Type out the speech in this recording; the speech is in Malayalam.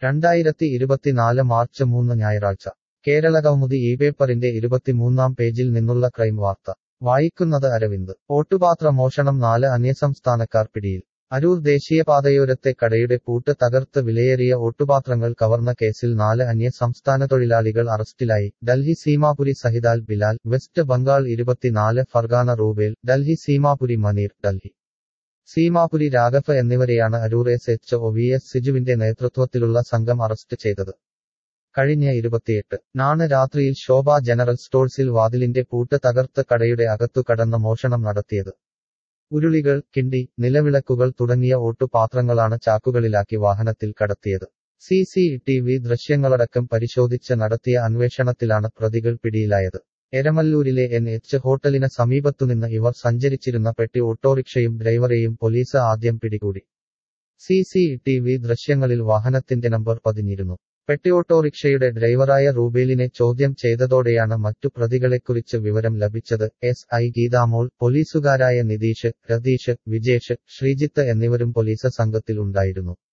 രണ്ടായിരത്തി ഇരുപത്തിനാല് മാർച്ച് മൂന്ന് ഞായറാഴ്ച കേരള കൗമുദി ഈ പേപ്പറിന്റെ ഇരുപത്തിമൂന്നാം പേജിൽ നിന്നുള്ള ക്രൈം വാർത്ത വായിക്കുന്നത് അരവിന്ദ് ഓട്ടുപാത്ര മോഷണം നാല് അന്യസംസ്ഥാനക്കാർ പിടിയിൽ അരൂർ ദേശീയപാതയോരത്തെ കടയുടെ പൂട്ട് തകർത്ത് വിലയേറിയ ഓട്ടുപാത്രങ്ങൾ കവർന്ന കേസിൽ നാല് അന്യസംസ്ഥാന തൊഴിലാളികൾ അറസ്റ്റിലായി ഡൽഹി സീമാപുരി സഹിദാൽ ബിലാൽ വെസ്റ്റ് ബംഗാൾ ഇരുപത്തിനാല് ഫർഗാന റൂബേൽ ഡൽഹി സീമാപുരി മനീർ ഡൽഹി സീമാപുരി രാഘവ് എന്നിവരെയാണ് Aroor S H O V S സിജുവിന്റെ നേതൃത്വത്തിലുള്ള സംഘം അറസ്റ്റ് ചെയ്തത് കഴിഞ്ഞ ഇരുപത്തിയെട്ട് നാണ് രാത്രിയിൽ ശോഭ ജനറൽ സ്റ്റോഴ്സിൽ വാതിലിന്റെ പൂട്ട് തകർത്ത് കടയുടെ അകത്തു കടന്ന് മോഷണം നടത്തിയത് ഉരുളികൾ കിണ്ടി നിലവിളക്കുകൾ തുടങ്ങിയ ഓട്ടുപാത്രങ്ങളാണ് ചാക്കുകളിലാക്കി വാഹനത്തിൽ കടത്തിയത് സി സി ടി വി ദൃശ്യങ്ങളടക്കം പരിശോധിച്ച് നടത്തിയ അന്വേഷണത്തിലാണ് പ്രതികൾ പിടിയിലായത് എരമല്ലൂരിലെ എൻ എച്ച് ഹോട്ടലിന് സമീപത്തുനിന്ന് ഇവർ സഞ്ചരിച്ചിരുന്ന പെട്ടി ഓട്ടോറിക്ഷയും ഡ്രൈവറെയും പോലീസ് ആദ്യം പിടികൂടി സി സി ടി വി ദൃശ്യങ്ങളിൽ വാഹനത്തിന്റെ നമ്പർ പതിഞ്ഞിരുന്നു പെട്ടി ഓട്ടോറിക്ഷയുടെ ഡ്രൈവറായ റൂബേലിനെ ചോദ്യം ചെയ്തതോടെയാണ് മറ്റു പ്രതികളെക്കുറിച്ച് വിവരം ലഭിച്ചത് എസ് ഐ ഗീതാമോൾ പോലീസുകാരായ നിതീഷ് രതീഷ് വിജേഷ് ശ്രീജിത്ത് എന്നിവരും പോലീസ് സംഘത്തിൽ ഉണ്ടായിരുന്നു